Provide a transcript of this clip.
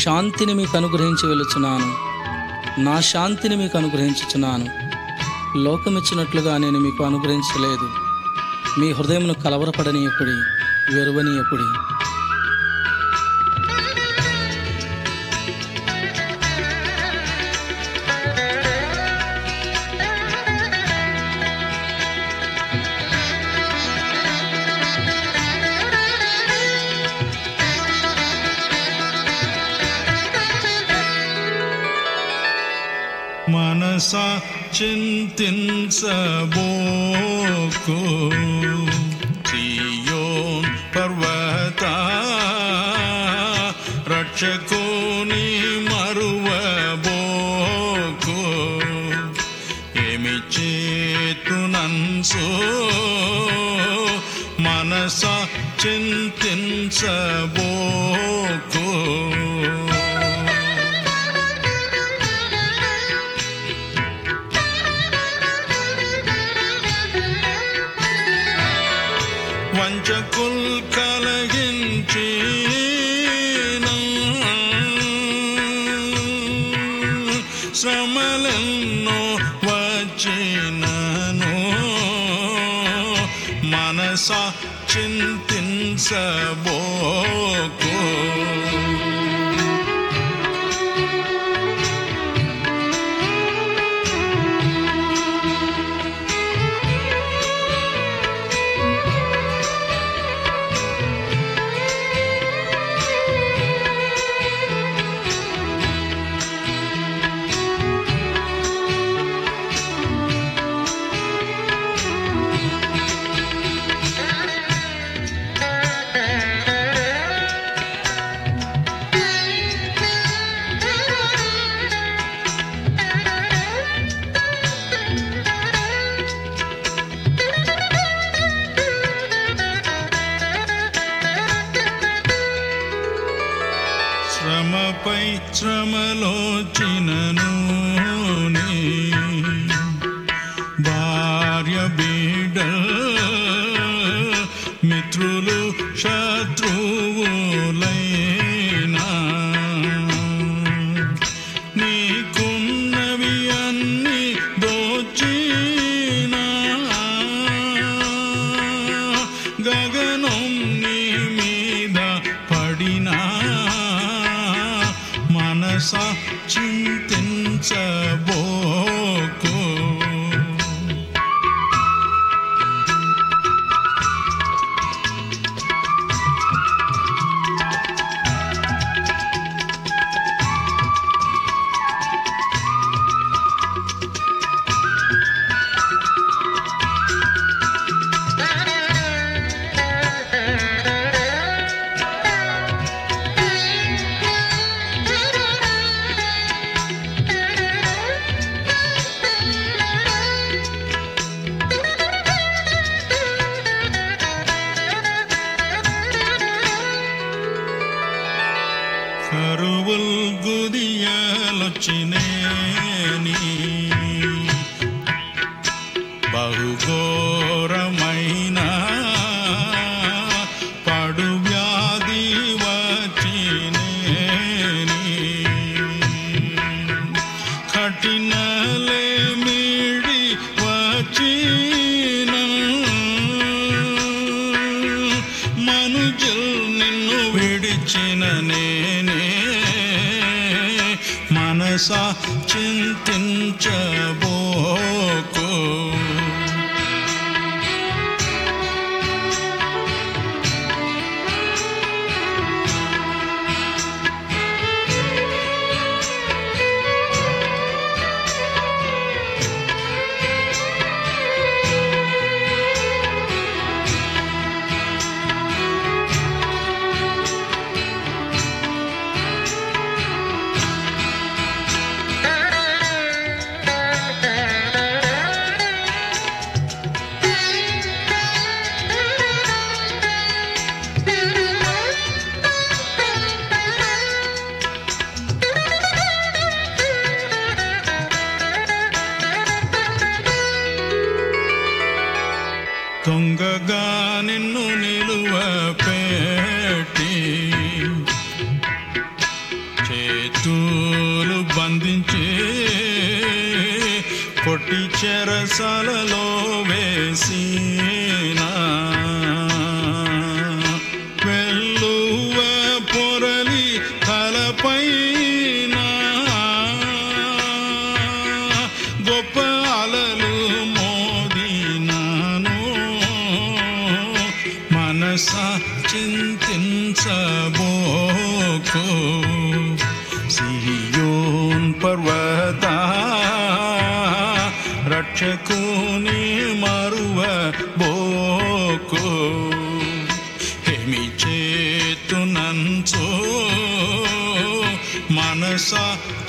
శాంతిని మీకు అనుగ్రహించి వెళుచున్నాను నా శాంతిని మీకు అనుగ్రహించుచున్నాను లోకమిచ్చినట్లుగా నేను మీకు అనుగ్రహించలేదు మీ హృదయమును కలవరపడనీయకుడి వెరువనీయకుడి మనస చింతించబోకు సియోన్ పర్వత రక్షకుని మరువబోకు ఏమి చేతునన్సో మనస చింతించబోకు వంచకుల్ కలగించి శ్రమలెన్నో వచ్చినను మనస చింతించబోకు శ్రమపై శ్రమలోచినను నీ భార్య బిడ్డ మిత్రులు శత్రువులైనా నీకున్నవి అన్ని దోచినా గగనం నీ మీద పడినా మనస చింతించబోకు కరువుల్ గుదియలొచ్చినేని బహుఘోరమైన పడు వ్యాధి వచ్చినేని కఠినలే మిడి వచ్చిన మనుజుల్ నిన్ను విడిచిన నేనే మనస చింతించబోకు దొంగగా నిన్ను నిలువ పెట్టి చెరసలలో వేసిన వెల్లువ పొరలి తలపైన గొప్ప అలలు మోదినాను మనస చింతించబోకు సియోన్ పర్వత రక్షకుని మరువ బోకు హేమి చేతునంచో మనస